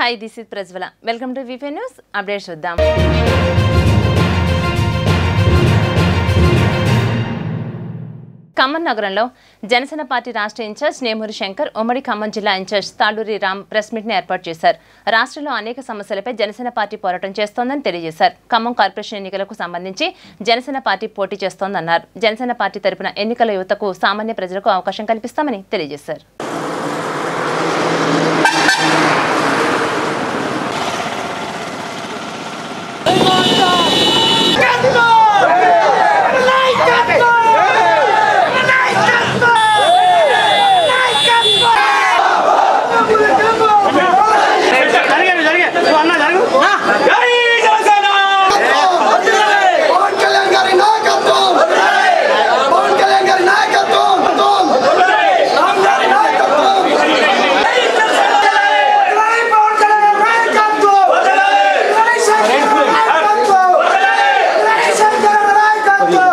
Hi this is Prajwala welcome to విఫే news updates చూద్దాం ఖమ్మం నగరంలో జనసేన పార్టీ రాష్ట్ర ఇన్ఛార్జ్ నేమూరి శంకర్ ఉమ్మడి ఖమ్మం జిల్లా incharge Taluri Ram press meet ని ఏర్పాటు చేశారు రాష్ట్రంలో అనేక సమస్యలపై జనసేన పార్టీ పోరాటం చేస్తోందని తెలియజేశారు ఖమ్మం కార్పొరేషన్ ఎన్నికలకు సంబంధించి జనసేన పార్టీ పోటీ చేస్తోందన్నారు జనసేన పార్టీ తరపున ఎన్నికల యువతకు సామాన్య ప్రజలకు అవకాశం కల్పిస్తామని తెలియజేశారు జరిగాను జరిగాను నువ్వు అన్నా జరుగు పవన్ కళ్యాణ్ గారి నాయకత్వం పవన్ కళ్యాణ్ గారి నాయకత్వం రామ్ గారి నాయకత్వం పవన్ కళ్యాణ్ గారి నాయకత్వం శంకర్ నాయకత్వం శంకర్ నాయకత్వం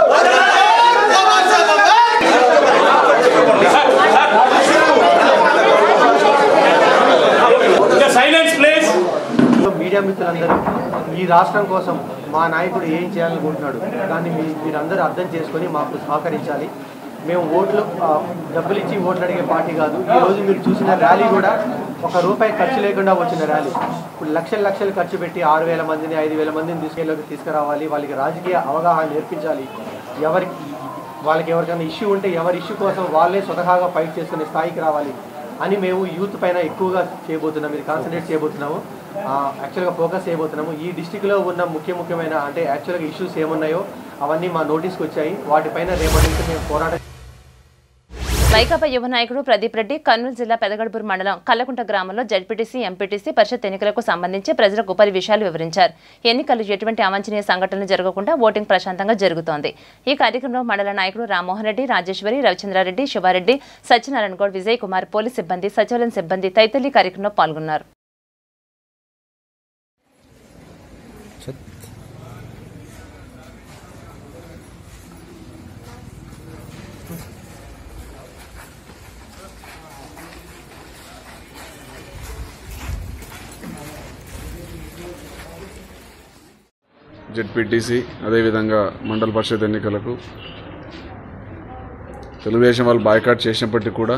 సైలెన్స్ ప్లీజ్ మీడియా మిత్రులందరూ ఈ రాష్ట్రం కోసం మా నాయకుడు ఏం చేయాలనుకుంటున్నాడు దాన్ని మీ మీరందరూ అర్థం చేసుకొని మాకు సహకరించాలి మేము ఓట్లు ఆ, డబ్బులు ఇచ్చి ఓట్లు అడిగే పార్టీ కాదు ఈ రోజు మీరు చూసిన ర్యాలీ కూడా ఒక రూపాయి ఖర్చు లేకుండా వచ్చిన ర్యాలీ ఇప్పుడు లక్షలు లక్షలు ఖర్చు పెట్టి ఆరు వేల మందిని ఐదు వేల మందిని తీసుకెళ్ళి తీసుకురావాలి వాళ్ళకి రాజకీయ అవగాహన నేర్పించాలి ఎవరికి వాళ్ళకి ఎవరికైనా ఇష్యూ ఉంటే ఎవరి ఇష్యూ కోసం వాళ్ళే స్వతహాగా ఫైట్ చేసుకునే స్థాయికి రావాలి అని మేము యూత్ పైన ఎక్కువగా చేయబోతున్నాం ఇది కాన్సన్ట్రేట్ చేయబోతున్నాము యాక్చువల్గా ఫోకస్ చేయబోతున్నాము ఈ డిస్టిక్లో ఉన్న ముఖ్య ముఖ్యమైన అంటే యాక్చువల్గా ఇష్యూస్ ఏమున్నాయో అవన్నీ మా నోటీస్కి వచ్చాయి వాటిపైన రేపటి నుంచి మేము పోరాటం వైకాపా యువ నాయకుడు ప్రదీప్ రెడ్డి కర్నూలు జిల్లా పెదగడపూర్ మండలం కల్లకుంట గ్రామంలో జడ్పీటీసీ ఎంపీటీసీ పరిషత్ ఎన్నికలకు సంబంధించి ప్రజలకు పలు విషయాలు వివరించారు ఎన్నికలు ఎటువంటి అవాంఛనీయ సంఘటనలు జరగకుండా ఓటింగ్ ప్రశాంతంగా జరుగుతోంది ఈ కార్యక్రమంలో మండల నాయకుడు రామ్మోహన్ రెడ్డి రాజేశ్వరి రవిచంద్రారెడ్డి శివారెడ్డి సత్యనారాయణ గౌడ్ విజయ్ కుమార్ పోలీస్ సిబ్బంది సచివాలయం సిబ్బంది తదితరులు ఈ కార్యక్రమంలో పాల్గొన్నారు జెడ్పీటీసీ అదేవిధంగా మండల పరిషత్ ఎన్నికలకు తెలుగుదేశం వాళ్ళు బాయ్కాట్ చేసినప్పటికీ కూడా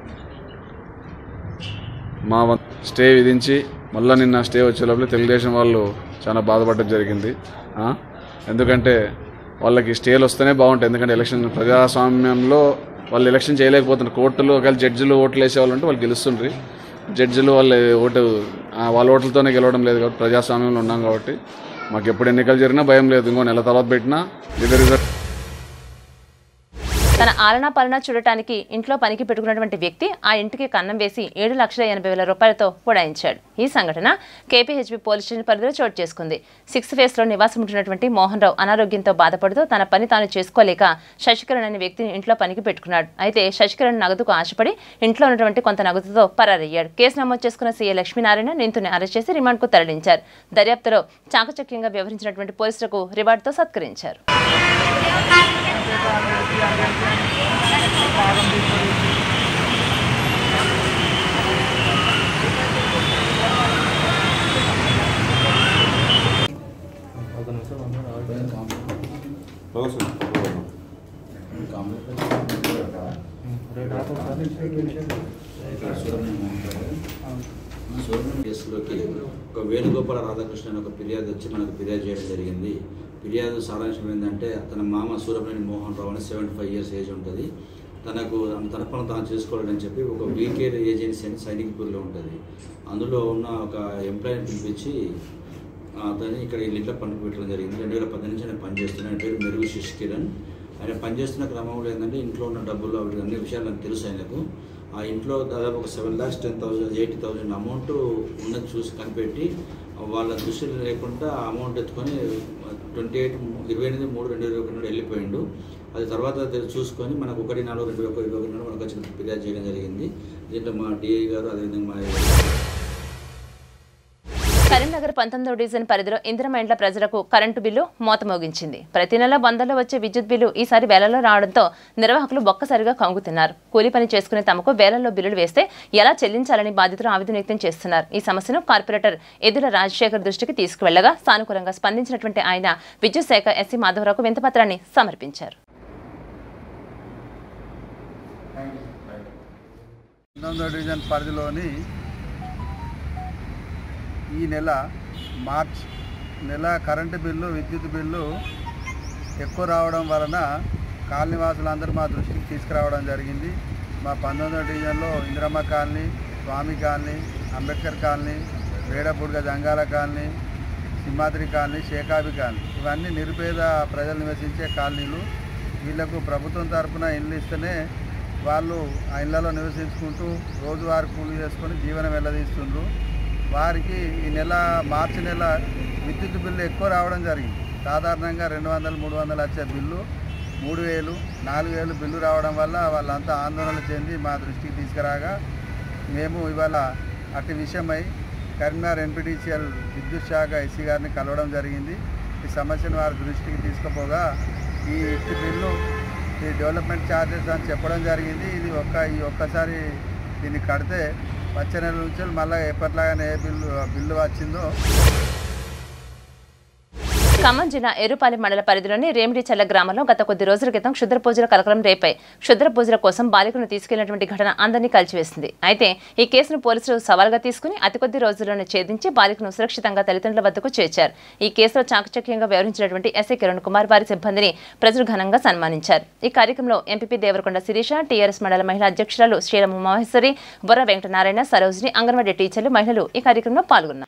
మా వం- స్టే విధించి మళ్ళీ నిన్న స్టే వచ్చే లోపల తెలుగుదేశం వాళ్ళు చాలా బాధపడడం జరిగింది ఆ? ఎందుకంటే వాళ్ళకి స్టేలు వస్తేనే బాగుంటాయి ఎందుకంటే ఎలక్షన్ ప్రజాస్వామ్యంలో వాళ్ళు ఎలక్షన్ చేయలేకపోతున్నారు కోర్టులు ఒకవేళ జడ్జిలు ఓట్లు వేసేవాళ్ళు ఉంటే వాళ్ళు గెలుస్తుండ్రి జడ్జిలు వాళ్ళ ఓటు ఆ, వాళ్ళ ఓట్లతోనే గెలవడం లేదు కాబట్టి ప్రజాస్వామ్యంలో ఉన్నాం కాబట్టి మాకు ఎప్పుడు ఎన్నికలు జరిగినా భయం లేదు ఇంకో నెల తర్వాత పెట్టినా ఇద్దరు ఇద్దరు తన ఆలనా పాలన చూడటానికి ఇంట్లో పనికి పెట్టుకున్నటువంటి వ్యక్తి ఆ ఇంటికి కన్నం వేసి ఏడు లక్షల ఎనభై వేల రూపాయలతో ఉడాయించాడు ఈ సంఘటన కేపీహెచ్బీ పోలీస్ స్టేషన్ పరిధిలో చోటు చేసుకుంది సిక్స్త్ ఫేస్ లో నివాసం ఉంటున్నటువంటి మోహన్ రావు అనారోగ్యంతో బాధపడుతూ తన పని తాను చేసుకోలేక శశికరణ్ అనే వ్యక్తిని ఇంట్లో పనికి పెట్టుకున్నాడు అయితే శశికరణ్ నగదుకు ఆశపడి ఇంట్లో ఉన్నటువంటి కొంత నగదుతో పరారయ్యాడు కేసు నమోదు చేసుకున్న సీఏ లక్ష్మీనారాయణ నిందితుని అరెస్ట్ చేసి రిమాండ్కు తరలించారు దర్యాప్తులో చాకచక్యంగా వ్యవహరించినటువంటి పోలీసులకు రివార్డుతో సత్కరించారు కేసులోకి ఒక వేణుగోపాల రాధాకృష్ణ అనే ఒక ఫిర్యాదు వచ్చి మనకు ఫిర్యాదు చేయడం జరిగింది ఫిర్యాదు సారాంశం ఏంటంటే తన మామ సూరమణి మోహన్ రావు అని సెవెంటీ ఫైవ్ ఇయర్స్ ఏజ్ ఉంటుంది తనకు తన పనులు తాను చేసుకోవాలని చెప్పి ఒక వీకేర్ ఏజెన్సీ అని సైనిక్పూర్లో ఉంటుంది అందులో ఉన్న ఒక ఎంప్లాయీని పిలిపించి అతన్ని ఇక్కడ వీళ్ళ ఇంట్లో పనులు పెట్టడం జరిగింది రెండు వేల పద్దెనిమిది నుంచి ఆయన పనిచేస్తున్నాను ఆయన పేరు మెరుగు శశి కిరణ్ ఆయన పనిచేస్తున్న క్రమంలో ఏంటంటే ఇంట్లో ఉన్న డబ్బులు అవి అన్ని విషయాలు నాకు తెలుసు ఆయనకు ఆ ఇంట్లో దాదాపు ఒక seven lakhs ten thousand eighty thousand amount ఉన్నది చూసి కనిపెట్టి వాళ్ళ దృష్టిలో లేకుండా ఆ అమౌంట్ ఎత్తుకొని ట్వంటీ ఎయిట్ ఇరవై ఎనిమిది మూడు రెండు ఇరవై ఒకటి నాడు వెళ్ళిపోయిండు అది తర్వాత తెలు- చూసుకొని మనకు ఒకటి నాలుగు రెండు ఒక ఇరవై ఒకటి నాడు మనకు వచ్చిన ఫిర్యాదు చేయడం జరిగింది దీంట్లో మా డిఐ గారు అదేవిధంగా మా కరీంనగర్ పంతొమ్మిదో డివిజన్ పరిధిలో ఇందిరమైండ్ల ప్రజలకు కరెంటు బిల్లు మోత మోగించింది ప్రతి నెల వందల్లో వచ్చే విద్యుత్ బిల్లు ఈసారి వేలలో రావడంతో నిర్వాహకులు ఒక్కసారిగా కంగుతున్నారు కూలీ పని చేసుకునే తమకు వేలల్లో బిల్లులు వేస్తే ఎలా చెల్లించాలని బాధితులు ఆవేదన వ్యక్తం చేస్తున్నారు ఈ సమస్యను కార్పొరేటర్ ఎదుల రాజశేఖర్ దృష్టికి తీసుకువెళ్లగా సానుకూలంగా స్పందించినటువంటి ఆయన విద్యుత్ శాఖ ఎస్సీ మాధవరావుకు వింతపత్రాన్ని సమర్పించారు పంతొమ్మిదో డివిజన్ పరిధిలోని ఈ నెల మార్చ్ నెల కరెంటు బిల్లు విద్యుత్ బిల్లు ఎక్కువ రావడం వలన కాలనీవాసులందరూ మా దృష్టికి తీసుకురావడం జరిగింది మా పంతొమ్మిదో డివిజన్లో Indiramma colony Swamy colony Ambedkar colony వేడబుడ్గ జంగాల కాలనీ సింహాద్రి కాలనీ షేకాబి కాలనీ ఇవన్నీ నిరుపేద ప్రజలు నివసించే కాలనీలు వీళ్ళకు ప్రభుత్వం తరపున ఇల్లు ఇస్తేనే వాళ్ళు ఆ ఇళ్లలో నివసించుకుంటూ రోజువారీ కూలి చేసుకొని జీవనం వెళ్ళదీస్తుండ్రు వారికి ఈ నెల మార్చి నెల విద్యుత్ బిల్లు ఎక్కువ రావడం జరిగింది సాధారణంగా రెండు వందలు మూడు వందలు వచ్చే బిల్లు మూడు వేలు నాలుగు వేలు బిల్లు రావడం వల్ల వాళ్ళంతా ఆందోళన చెంది మా దృష్టికి తీసుకురాగా మేము ఇవాళ అటు విషయమై కరీంనగర్ ఎన్పిటిసిఎల్ విద్యుత్ శాఖ ఎస్సీ గారిని కలవడం జరిగింది ఈ సమస్యను వారి దృష్టికి తీసుకుపోగా ఈ ఇట్టి బిల్లు ఈ డెవలప్మెంట్ ఛార్జెస్ అని చెప్పడం జరిగింది ఇది ఒక్క ఈ ఒక్కసారి దీన్ని కడితే వచ్చే నెల నుంచి మళ్ళీ ఎప్పటిలాగానే ఏ బిల్లు బిల్లు వచ్చిందో ఖమ్మం జిల్లా ఎరుపాలెం మండల పరిధిలోని రేమిడిచల్ల గ్రామంలో గత కొద్ది రోజుల క్రితం క్షుద్ర పూజల కలకలం రేపై క్షుద్ర పూజల కోసం బాలికను తీసుకెళ్లినటువంటి ఘటన అందరినీ కలిచివేసింది అయితే ఈ కేసును పోలీసులు సవాల్గా తీసుకుని అతి కొద్ది రోజుల్లోనే ఛేదించి బాలికను సురక్షితంగా తల్లిదండ్రుల వద్దకు చేర్చారు ఈ కేసులో చాకచక్యంగా వ్యవహరించినటువంటి ఎస్ఐ కిరణ్ కుమార్ వారి సిబ్బందిని ప్రజలు ఘనంగా సన్మానించారు ఈ కార్యక్రమంలో ఎంపీపీ దేవరకొండ శిరీష టీఆర్ఎస్ మండల మహిళా అధ్యక్షురాలు శ్రీరామ మహేశ్వరి బొర్ర వెంకటనారాయణ సరోజిని అంగన్వాడీ టీచర్లు మహిళలు ఈ కార్యక్రమంలో పాల్గొన్నారు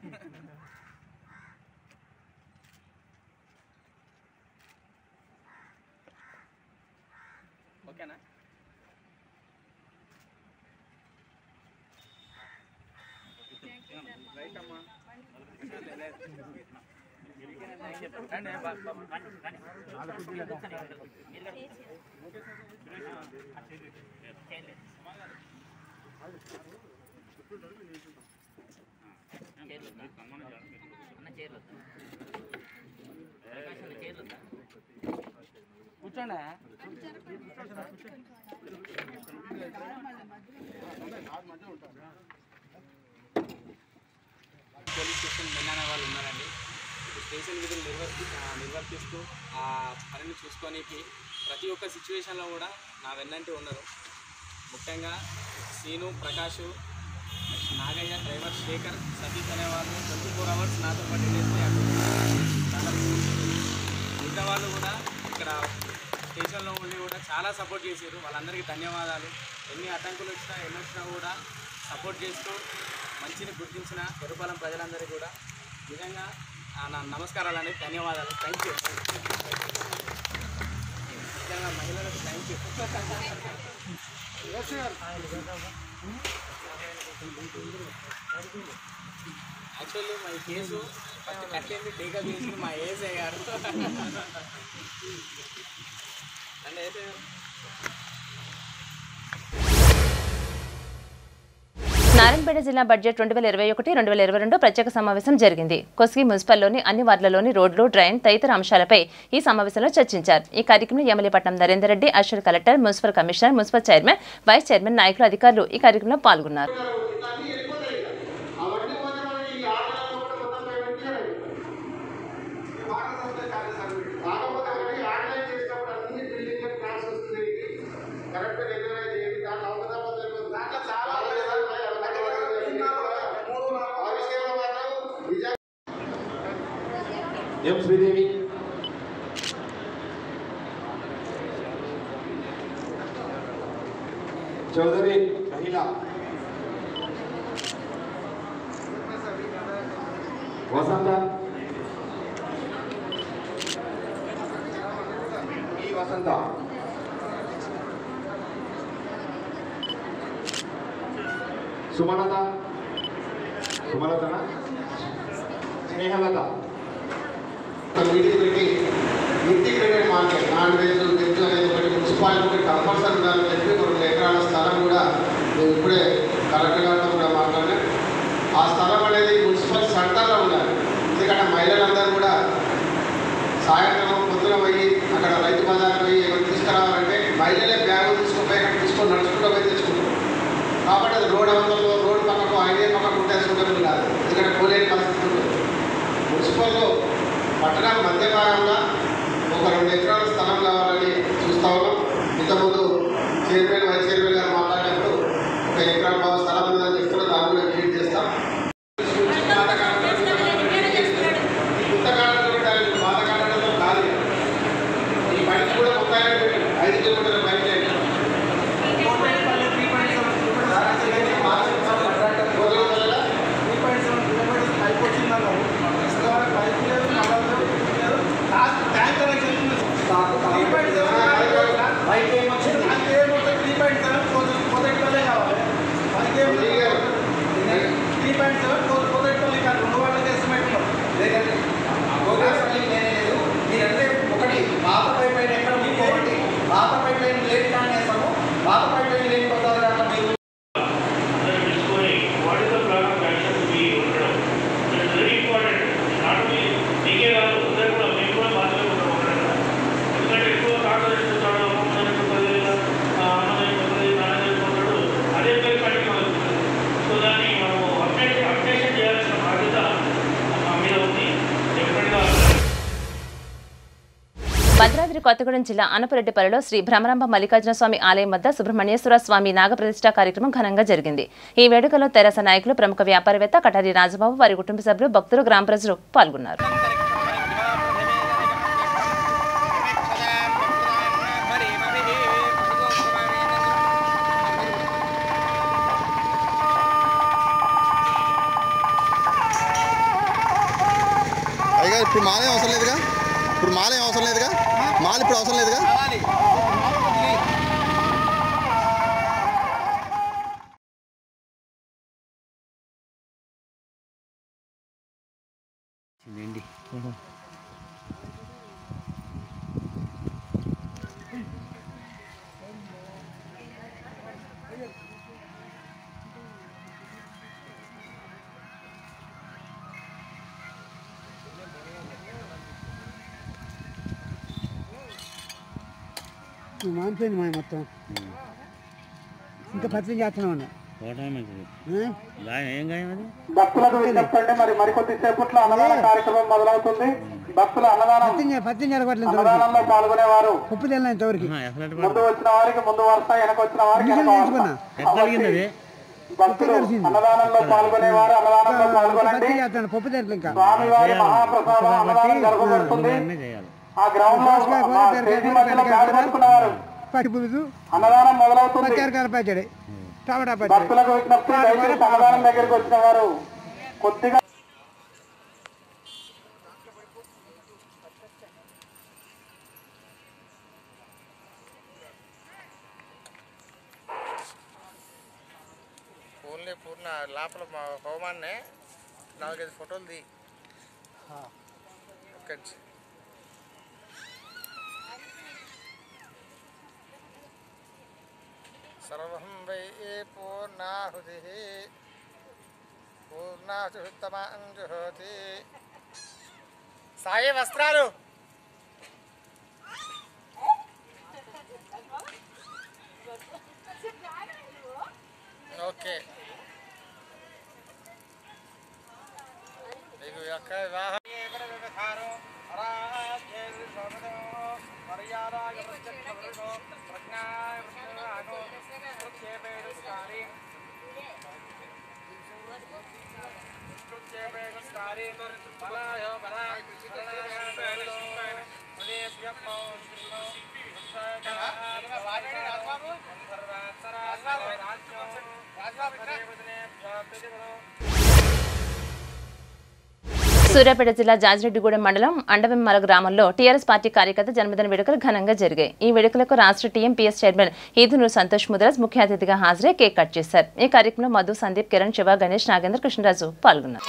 పోలీస్ స్టేషన్ మెన్ అనే వాళ్ళు ఉన్నారండి ఇప్పుడు స్టేషన్ విధులు నిర్వర్తి ఆ, నిర్వర్తిస్తూ ఆ పనిని చూసుకోనికి ప్రతి ఒక్క సిచ్యువేషన్లో కూడా నా వెన్నంటి ఉన్నారు ముఖ్యంగా సీను ప్రకాష్ నాగయ్య డ్రైవర్ శేఖర్ సతీష్ అనేవాళ్ళు ట్వంటీ ఫోర్ అవర్స్ నాతో పాటు చేస్తే అటు చాలా మిగతా వాళ్ళు కూడా ఇక్కడ స్టేషన్లో ఉండి కూడా చాలా సపోర్ట్ చేశారు వాళ్ళందరికీ ధన్యవాదాలు ఎన్ని అడ్డంకులు వచ్చినా ఎన్ని వచ్చినా కూడా సపోర్ట్ చేస్తూ మంచిని గుర్తించిన ఎరుపాలెం ప్రజలందరికీ కూడా నిజంగా ఆ, నా నమస్కారాలు అనేది ధన్యవాదాలు థ్యాంక్ యూ నిజంగా మహిళలకు థ్యాంక్ యూ యాక్చువల్లీ మా ఈ కేసు ఫస్ట్ కట్టింది టేకప్ చేసింది మా ఏఎస్ఐ గారు అంటే అయితే నారాయణపేట జిల్లా బడ్జెట్ రెండు వేల ఇరవై ఒకటి రెండు వేల ఇరవై రెండు ప్రత్యేక సమావేశం జరిగింది కొస్గి మున్సిపల్లోని అన్ని వార్డులలోని రోడ్లు డ్రైన్ తదితర అంశాలపై ఈ సమావేశంలో చర్చించారు ఈ కార్యక్రమంలో ఎమ్మెల్యేపట్నం నరేందర్ రెడ్డి అశ్వర్ collector municipal commissioner municipal chairman vice chairman నాయకులు అధికారులు ఈ కార్యక్రమంలో పాల్గొన్నారు కాకపోతే ఒకటి ఆన్లైన్ చేసినప్పుడు అన్ని బిల్డింగ్ ట్రాన్స్ వస్తున్నాయి కరెక్ట్ రెగ్యులర్ చేయండి దాంట్లో అవకతవకలు తెలియదు. దాంట్లో చాలా ఆ విషయంలో మాత్రం నిజంగా ఎం శ్రీదేవి చౌదరి మహిళ వసంత ఈ వసంత సుమలత సుమలతన స్నేహలత మీటింగ్ పెట్టి integrated market non veg veg అనేది ఒకటి మున్సిపాలిటీ కంపల్సరీ ఉండాలని చెప్పి రెండు ఎకరాల స్థలం కూడా మేము ఇప్పుడే కలెక్టర్ గారితో కూడా మాట్లాడాం ఆ స్థలం అనేది మున్సిపల్ చట్ట మహిళలందరూ కూడా సాయంత్రం పొద్దున పోయి అక్కడ రైతు బజార్ పోయి ఏమైనా తీసుకురావాలంటే మహిళలే బ్యాగులు తీసుకుపోయి అక్కడ తీసుకొని నడుచుకుంటూ పోయి తెచ్చుకుంటారు కాబట్టి అది రోడ్ అవతలలో రోడ్ పక్కకు హైవే పక్కకు ఉంటేసుకుంటే కాదు ఎందుకంటే పోలేని పరిస్థితి ఉంటుంది మున్సిపల్లో పట్టణం మధ్య భాగంగా ఒక రెండు ఎకరాల స్థలం కావాలని చూస్తా ఉన్నాం ఇంతకుముందు చైర్మన్ వైస్ చైర్మన్ గారు మాట్లాడినప్పుడు ఒక ఎకరం బాగా స్థలం ఉందని చెప్తున్నారు దాన్ని కూడా విజిట్ చేస్తాం పుస్తకాలను పెట్టాలి పాతకాలంలో కాదు ఈ బయట కూడా మొత్తాన్ని పెట్టారు ఐదు కిలోమీటర్ల బయట ఒకటి పాత పైప్ లైన్ ఎక్కడ ఇంకొకటి పాత పైప్ లైన్ లేట్ కానీ వేస్తాము పాత పైప్ లైన్ లేట్ కొత్త మీరు తెలుసుకొని what is the plan of action to be ఉండడం it's very important not only మీకే కాదు అందరూ కూడా మేము కూడా బాధ్యత ఉంటాం ఒకరైనా ఎందుకంటే ఎక్కువ కాటలు ఎక్కుతాడు అమ్మమ్మని ఎక్కుతుంది అమ్మని ఎక్కుతుంది నాన్న ఎక్కుతాడు అదే పేరు కంటిన్యూ అవుతుంది సో దాన్ని మనము అప్డేట్ అప్డేషన్ చేయాల్సిన బాధ్యత మా మీద ఉంది డెఫినెట్గా భద్రాద్రి కొత్తగూడెం జిల్లా అనపరెడ్డిపల్లిలో శ్రీ భ్రమరాంబ మల్లికార్జున స్వామి ఆలయం వద్ద సుబ్రహ్మణ్యేశ్వర స్వామి నాగప్రతిష్ఠ కార్యక్రమం ఘనంగా జరిగింది ఈ వేడుకలో తెరాస నాయకులు ప్రముఖ వ్యాపారవేత్త కటారి రాజబాబు వారి కుటుంబ సభ్యులు భక్తులు గ్రామ ప్రజలు పాల్గొన్నారు అయ్యగా ఇప్పుడు మాలే అవసరం లేదుగా ఇప్పుడు మాలే అవసరం లేదుగా మాల ఇప్పుడు అవసరం లేదుగా మానిపోయింది మా మొత్తం ఇంకా పత్రం చేస్తున్నాం అన్న ఏం గాయం అది భక్తులకు విజ్ఞప్తి అంటే మరి మరికొద్ది సేపట్లో అన్నదాన కార్యక్రమం మొదలవుతుంది భక్తులు అన్నదానం పత్రం పత్రం జరగట్లేదు అన్నదానంలో పాల్గొనేవారు ఉప్పు తెల్లని ఇంతవరకు ముందు వచ్చిన వారికి ముందు వరుస వెనక వచ్చిన వారికి వెనక వరుస. భక్తులు అన్నదానంలో పాల్గొనేవారు అన్నదానంలో పాల్గొనండి పత్రం చేస్తాను పప్పు తెరలు ఇంకా స్వామివారి మహాప్రసాదం అన్నదానం జరగబడుతుంది ఆ గ్రౌండ్ లో మా స్టేజి మధ్యలో బ్యాగ్ పట్టుకున్నవారు పచ్చి పులుసు అన్నదానం మొదలవుతుంది పచ్చారకాయల పచ్చడి టమాటా పచ్చడి భక్తులకు విజ్ఞప్తి దయచేసి అన్నదానం దగ్గరికి వచ్చిన వారు కొద్దిగా ఓన్లీ పూర్ణ లోపల మా హోమాన్నే నాలుగైదు ఫోటోలు ది ఇక్కడి నుంచి సర్వం వై పూర్ణాహుతి పూర్ణాహుతమాంజుహోతి సాయి వస్త్రాలు ఓకే మీకు యొక్క వివాహం సూర్యాపేట జిల్లా జాజిరెడ్డిగూడెం మండలం అండవెమ్మల గ్రామంలో టీఆర్ఎస్ పార్టీ కార్యకర్త జన్మదిన వేడుకలు ఘనంగా జరిగాయి ఈ వేడుకలకు రాష్ట్ర టీఎంపీఎస్ చైర్మన్ ఈదునూరు సంతోష్ ముద్రాజ్ ముఖ్య అతిథిగా హాజరై కేక్ కట్ చేశారు ఈ కార్యక్రమంలో మధు సందీప్ కిరణ్ శివ గణేష్ నాగేంద్ర కృష్ణరాజు పాల్గొన్నారు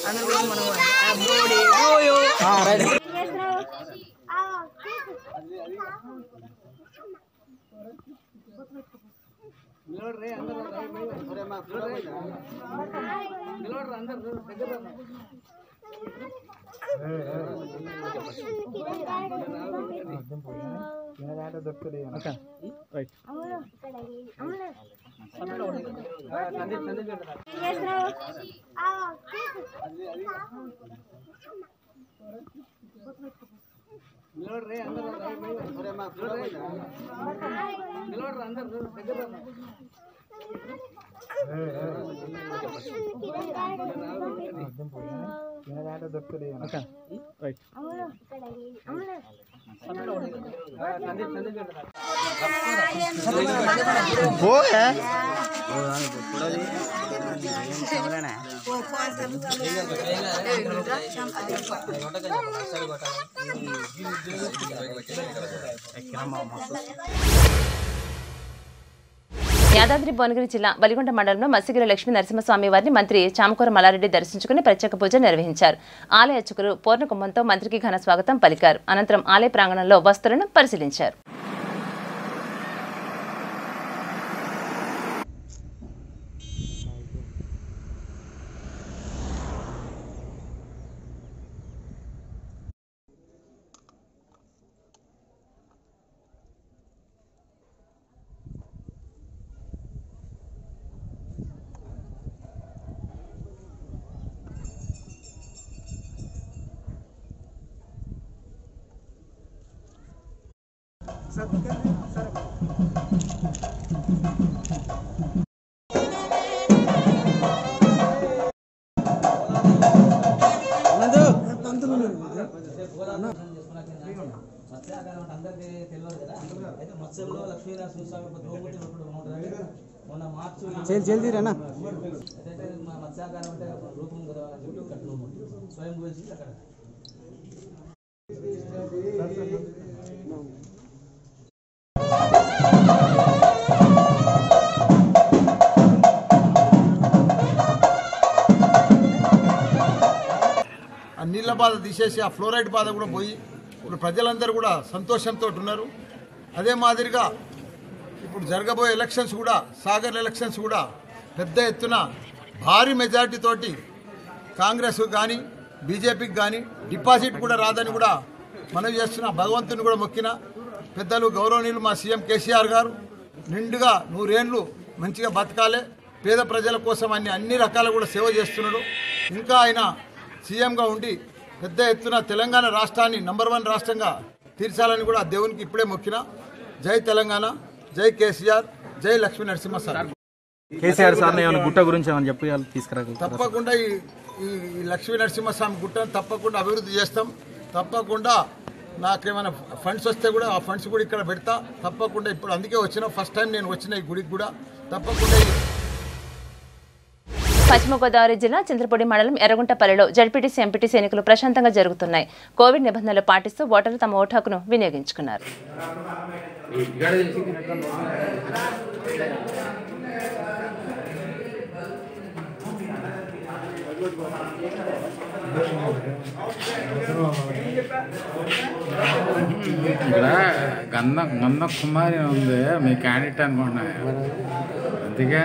యాదాద్రి భువనగిరి జిల్లా బలిగొండ మండలంలో మసిగిరి లక్ష్మీ నరసింహస్వామి వారిని మంత్రి చామకూర మల్లారెడ్డి దర్శించుకుని ప్రత్యేక పూజ నిర్వహించారు ఆలయ అర్చకులు పూర్ణకుంభంతో మంత్రికి ఘన స్వాగతం పలికారు అనంతరం ఆలయ ప్రాంగణంలో వస్తువులను పరిశీలించారు అందరికీ తెలియదు కదా అయితే మత్స్యంలో లక్ష్మీనరసింహ స్వామి ఒక ద్రౌపది రూపంలో ఉంటాడు మొన్న మార్చి జల్- జల్దీ రానా? అయితే మా మత్స్యాకారం అంటే ఒక రూపం కదా అని చెప్పి ఇక్కడ స్వయం గురించి అక్కడ ఆ నీళ్ళ బాధ తీసేసి ఆ ఫ్లోరైడ్ బాధ కూడా పోయి ఇప్పుడు ప్రజలందరూ కూడా సంతోషంతో ఉన్నారు అదే మాదిరిగా ఇప్పుడు జరగబోయే ఎలక్షన్స్ కూడా సాగర్ ఎలక్షన్స్ కూడా పెద్ద ఎత్తున భారీ మెజార్టీ తోటి కాంగ్రెస్ కానీ బీజేపీకి కానీ డిపాజిట్ కూడా రాదని కూడా మనం చేస్తున్న భగవంతుని కూడా మొక్కిన పెద్దలు గౌరవనీయులు మా సీఎం కేసీఆర్ గారు నిండుగా నూరేండ్లు మంచిగా బతకాలే పేద ప్రజల కోసం అన్ని అన్ని రకాల కూడా సేవ చేస్తున్నాడు ఇంకా ఆయన సీఎంగా ఉండి పెద్ద ఎత్తున తెలంగాణ రాష్ట్రాన్ని నంబర్ వన్ రాష్ట్రంగా తీర్చాలని కూడా ఆ దేవునికి ఇప్పుడే మొక్కిన జై తెలంగాణ జై కేసీఆర్ జై లక్ష్మీ నరసింహ సార్ కేసీఆర్ సార్ ఏమైనా గుట్ట గురించి ఏమైనా చెప్పి తీసుకురా తప్పకుండా ఈ ఈ ఈ లక్ష్మీ నరసింహస్వామి గుట్టను తప్పకుండా అభివృద్ధి చేస్తాం తప్పకుండా నాకేమైనా ఫండ్స్ వస్తే కూడా ఆ ఫండ్స్ కూడా ఇక్కడ పెడతా తప్పకుండా ఇప్పుడు అందుకే వచ్చిన ఫస్ట్ టైం నేను వచ్చిన ఈ గుడికి కూడా తప్పకుండా ఈ పశ్చిమ గోదావరి జిల్లా చంద్రపూడి మండలం ఎర్రగుంటపల్లిలో జడ్పీటీసీ ఎంపీటీసీ ఎన్నికలు ప్రశాంతంగా జరుగుతున్నాయి కోవిడ్ నిబంధనలు పాటిస్తూ ఓటర్లు తమ ఓటు హక్కును వినియోగించుకున్నారు ఇక్కడ గంధం గంధం కుమారి ఉంది మీ క్యాండిడేట్ అనుకున్నా అందుకే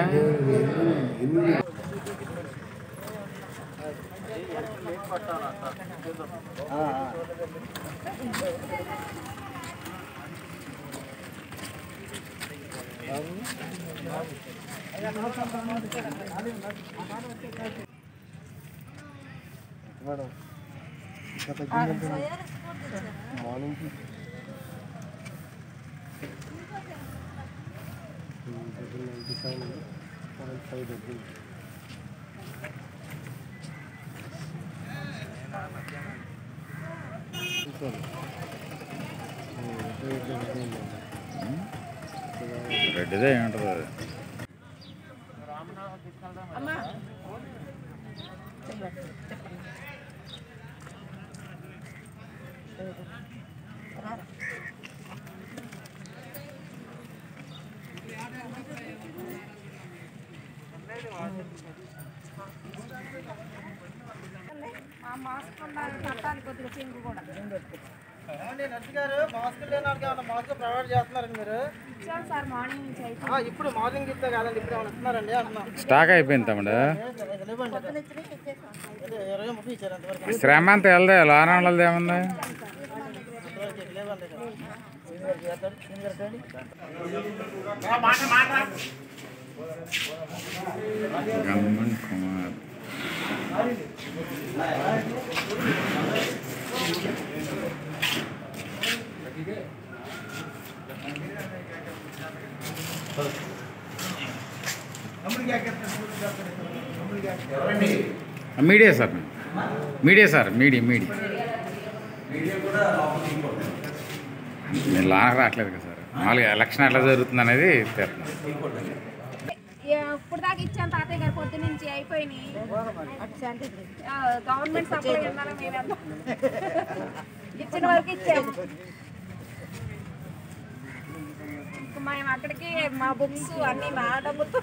రెడ్డిదే ఏముంటుంది అది మాస్క్ కట్టాలి కొద్దిగా పింక్ కూడా నర్సు గారు మాస్క్ లేని వాళ్ళకి ఏమైనా మాస్క్ ప్రొవైడ్ చేస్తున్నారండి మీరు ఇచ్చాను సార్ మార్నింగ్ నుంచి అయితే ఆ, ఇప్పుడు మార్నింగ్ ఇస్తే కాదండి ఇప్పుడు ఏమైనా ఇస్తున్నారండి అంటున్నాం స్టాక్ అయిపోయింది తమ్ముడు ఇవ్వండి అదే ఇరవై ముప్పై ఇచ్చారు అంతవరకు శ్రమ అంతా వెళ్దా లోన వాళ్ళది ఏముంది అంతవరకు లేవండి సీనియర్ చేస్తాడు సీనియర్ రండి గమ్మన్ Kumar media sir media sir media media మీరు లాగా రావట్లేదు కదా సార్ మామూలుగా ఎలక్షన్ ఎట్లా జరుగుతుంది అనేది తెలుస్తుంది ఇప్పుడు దాకా ఇచ్చాను తాతయ్య గారు పొద్దు నుంచి అయిపోయినాయి ఆ, గవర్నమెంట్ సప్లై ఉండాలి మేము వెళ్దాం. ఇచ్చిన వరకు ఇచ్చాము ఇంక మేము అక్కడికి మా బుక్స్ అన్ని మా డబ్బుతో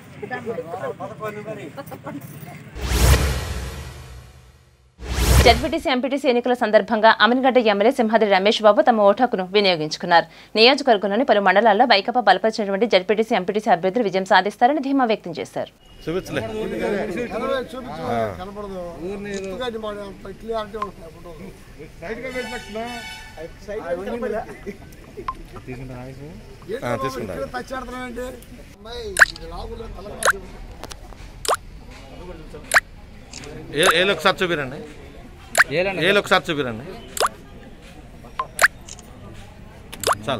జడ్పీటీసీ ఎంపీటీసీ ఎన్నికల సందర్భంగా అమీన్గడ్డ ఎమ్మెల్యే సింహాద్రి రమేష్ బాబు తమ ఓటు హక్కును వినియోగించుకున్నారు నియోజకవర్గంలోని పలు మండలాల్లో వైకపా బలపరిచినటువంటి జడ్పీటీసీ ఎంపీటీసీ అభ్యర్థులు విజయం సాధిస్తారని ధీమా వ్యక్తం చేశారు చూపించలే కనపడదు ఎత్తుగడ్డి మాట అంత క్లియారిటీ ఉంటుంది ఫోటో సైడ్గా పెట్టినట్టున్నా ఆ, తీసుకుంటా. టచ్ ఆడుతున్నానంటే అమ్మాయి ఇది లాగులో తలగా ఏ ఏళ్ళు ఒకసారి చూపిరండి ఏళ్ళు ఒకసారి చూపిరండి చాలు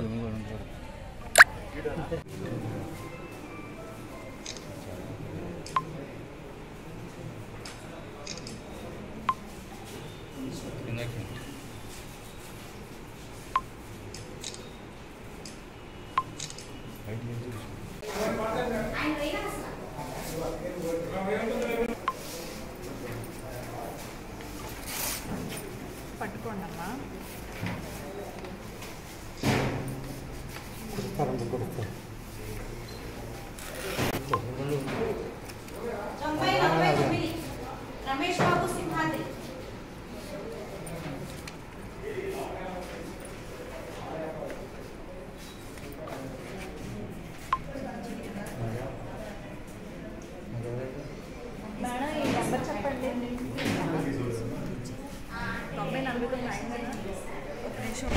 పట్టుకోండి అమ్మా తొంభై నలభై తొమ్మిది రమేష్ బాబు సింహాద్రి మేడం ఈ నెంబర్ చెప్పండి తొంభై నలభై తొమ్మిది అయింది కదా ఒక నిమిషం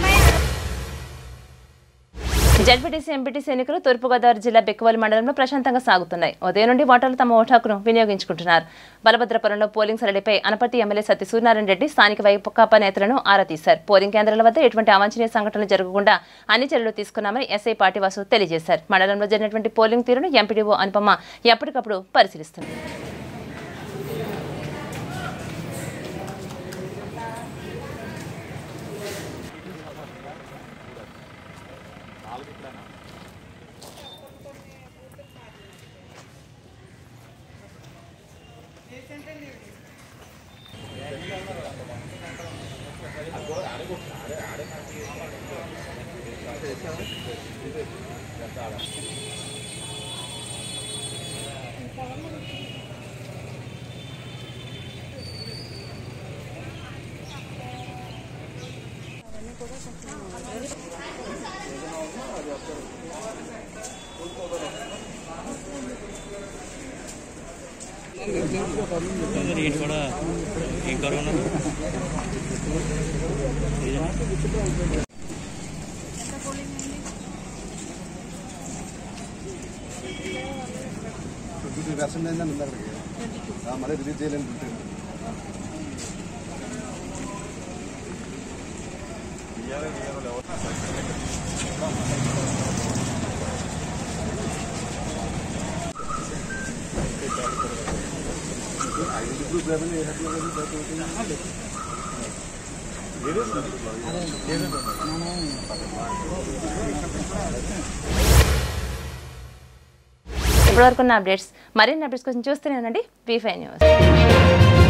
జడ్పీటీసీ ఎంపీటీసీ ఎన్నికలు తూర్పుగోదావరి జిల్లా బెక్కవలి మండలంలో ప్రశాంతంగా సాగుతున్నాయి ఉదయం నుండి ఓటర్లు తమ ఓటు హక్కును వినియోగించుకుంటున్నారు బలభద్రపురంలో పోలింగ్ సరళిపై అనపర్తి ఎమ్మెల్యే సత్య సూర్యనారాయణ రెడ్డి స్థానిక వైకాపా నేతలను ఆరా తీశారు పోలింగ్ కేంద్రాల వద్ద ఎటువంటి అవాంఛనీయ సంఘటనలు జరగకుండా అన్ని చర్యలు తీసుకున్నామని ఎస్ఐ పాటివాసు తెలియజేశారు మండలంలో జరిగినటువంటి పోలింగ్ తీరును ఎంపీడీఓ అనుపమ ఎప్పటికప్పుడు పరిశీలిస్తుంది ఫిఫ్టీ పర్సెంట్ అయిందని ఉంది అక్కడికి ఆ, మళ్ళీ రిలీజ్ చేయలేని ఉంటుంది ఐదు group level a head level ఇప్పటివరకు ఉన్న అప్డేట్స్ మరిన్ని అప్డేట్స్ కోసం చూస్తూనే ఉండండి బీ ఫైవ్ న్యూస్